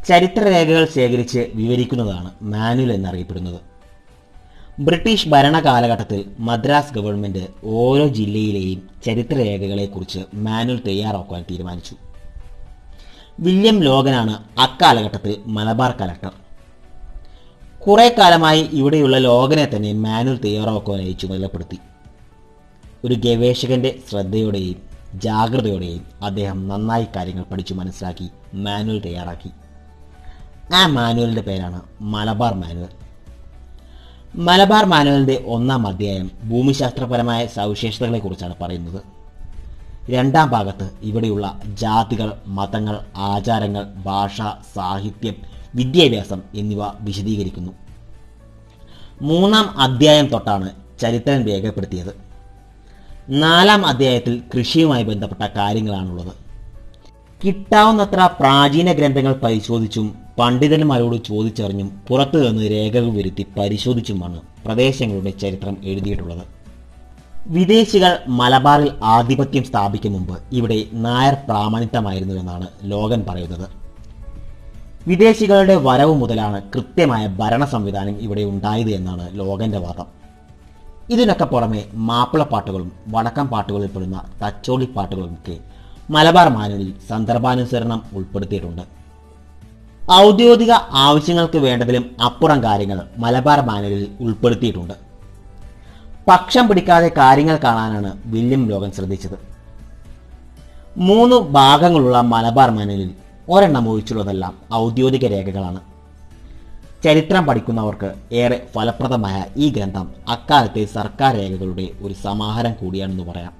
ചരിത്രരേഖകൾ ശേഖരിച്ച് വിവരിക്കുന്നതാണ് മാനുവൽ എന്നറിയപ്പെടുന്നത് ബ്രിട്ടീഷ് ഭരണകാലഘട്ടത്തിൽ മദ്രാസ് ഗവൺമെന്റ് ഓരോ ജില്ലയിലെയും ചരിത്രരേഖകളെക്കുറിച്ച് മാനുവൽ തയ്യാറാക്കുവാൻ തീരുമാനിച്ചു വില്യം ലോഗനാണ് അക്കാലഘട്ടത്തിൽ മലബാർ കലക്ടർ കുറെ കാലമായി ഇവിടെയുള്ള ലോഗനെ തന്നെ മാനുവൽ തയ്യാറാക്കുവാനായി ചുമതലപ്പെടുത്തി ഒരു ഗവേഷകന്റെ ശ്രദ്ധയോടെയും ജാഗ്രതയോടെയും അദ്ദേഹം നന്നായി കാര്യങ്ങൾ പഠിച്ചു മനസ്സിലാക്കി മാനുവൽ തയ്യാറാക്കി ആ മാനുവലിന്റെ പേരാണ് മലബാർ മാനുവൽ മലബാർ മാനുവലിന്റെ ഒന്നാം അധ്യായം ഭൂമിശാസ്ത്രപരമായ സവിശേഷതകളെക്കുറിച്ചാണ് പറയുന്നത് രണ്ടാം ഭാഗത്ത് ഇവിടെയുള്ള ജാതികൾ മതങ്ങൾ ആചാരങ്ങൾ ഭാഷ സാഹിത്യം വിദ്യാഭ്യാസം എന്നിവ വിശദീകരിക്കുന്നു മൂന്നാം അധ്യായം തൊട്ടാണ് ചരിത്രം രേഖപ്പെടുത്തിയത് നാലാം അധ്യായത്തിൽ കൃഷിയുമായി ബന്ധപ്പെട്ട കാര്യങ്ങളാണുള്ളത് കിട്ടാവുന്നത്ര പ്രാചീന ഗ്രന്ഥങ്ങൾ പരിശോധിച്ചും പണ്ഡിതന്മാരോട് ചോദിച്ചറിഞ്ഞും പുറത്തു നിന്ന് രേഖകൾ വരുത്തി പരിശോധിച്ചുമാണ് പ്രദേശങ്ങളുടെ ചരിത്രം എഴുതിയിട്ടുള്ളത് വിദേശികൾ മലബാറിൽ ആധിപത്യം സ്ഥാപിക്കും മുമ്പ് ഇവിടെ നായർ പ്രാമാണിത്വമായിരുന്നുവെന്നാണ് ലോകൻ പറയുന്നത് വിദേശികളുടെ വരവ് മുതലാണ് കൃത്യമായ ഭരണ സംവിധാനം ഇവിടെ ഉണ്ടായത് എന്നാണ് ലോകന്റെ വാദം ഇതിനൊക്കെ പുറമെ മാപ്പിളപ്പാട്ടുകളും വടക്കം പാട്ടുകളിൽ പെടുന്ന തച്ചോളി പാട്ടുകളുമൊക്കെ മലബാർ മാനുവലിൽ സന്ദർഭാനുസരണം ഉൾപ്പെടുത്തിയിട്ടുണ്ട് ഔദ്യോഗിക ആവശ്യങ്ങൾക്ക് വേണ്ടതിലും അപ്പുറം കാര്യങ്ങൾ മലബാർ മാനുവലിൽ ഉൾപ്പെടുത്തിയിട്ടുണ്ട് പക്ഷം പിടിക്കാതെ കാര്യങ്ങൾ കാണാനാണ് വില്യം ലോകൻ ശ്രദ്ധിച്ചത് മൂന്ന് ഭാഗങ്ങളുള്ള മലബാർ മാനുവലിൽ ഒരെണ്ണം ഒഴിച്ചുള്ളതെല്ലാം ഔദ്യോഗിക രേഖകളാണ് ചരിത്രം പഠിക്കുന്നവർക്ക് ഏറെ ഫലപ്രദമായ ഈ ഗ്രന്ഥം അക്കാലത്തെ സർക്കാർ രേഖകളുടെ ഒരു സമാഹാരം കൂടിയാണെന്ന് പറയാം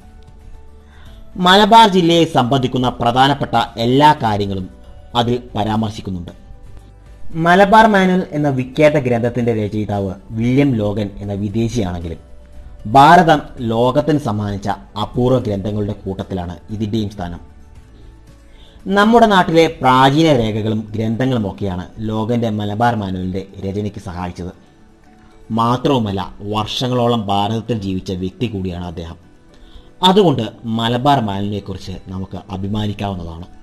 മലബാർ ജില്ലയെ സംബന്ധിക്കുന്ന പ്രധാനപ്പെട്ട എല്ലാ കാര്യങ്ങളും അതിൽ പരാമർശിക്കുന്നുണ്ട് മലബാർ മാനുവൽ എന്ന വിഖ്യാത ഗ്രന്ഥത്തിന്റെ രചയിതാവ് വില്യം ലോഗൻ എന്ന വിദേശിയാണെങ്കിലും ഭാരതം ലോകത്തിന് സമ്മാനിച്ച അപൂർവ ഗ്രന്ഥങ്ങളുടെ കൂട്ടത്തിലാണ് ഇതിൻ്റെയും സ്ഥാനം നമ്മുടെ നാട്ടിലെ പ്രാചീന രേഖകളും ഗ്രന്ഥങ്ങളും ഒക്കെയാണ് ലോകന്റെ മലബാർ മാനുവലിന്റെ രചനയ്ക്ക് സഹായിച്ചത് മാത്രവുമല്ല വർഷങ്ങളോളം ഭാരതത്തിൽ ജീവിച്ച വ്യക്തി കൂടിയാണ് അദ്ദേഹം അതുകൊണ്ട് മലബാർ മാനുവലിനെക്കുറിച്ച് നമുക്ക് അഭിമാനിക്കാവുന്നതാണ്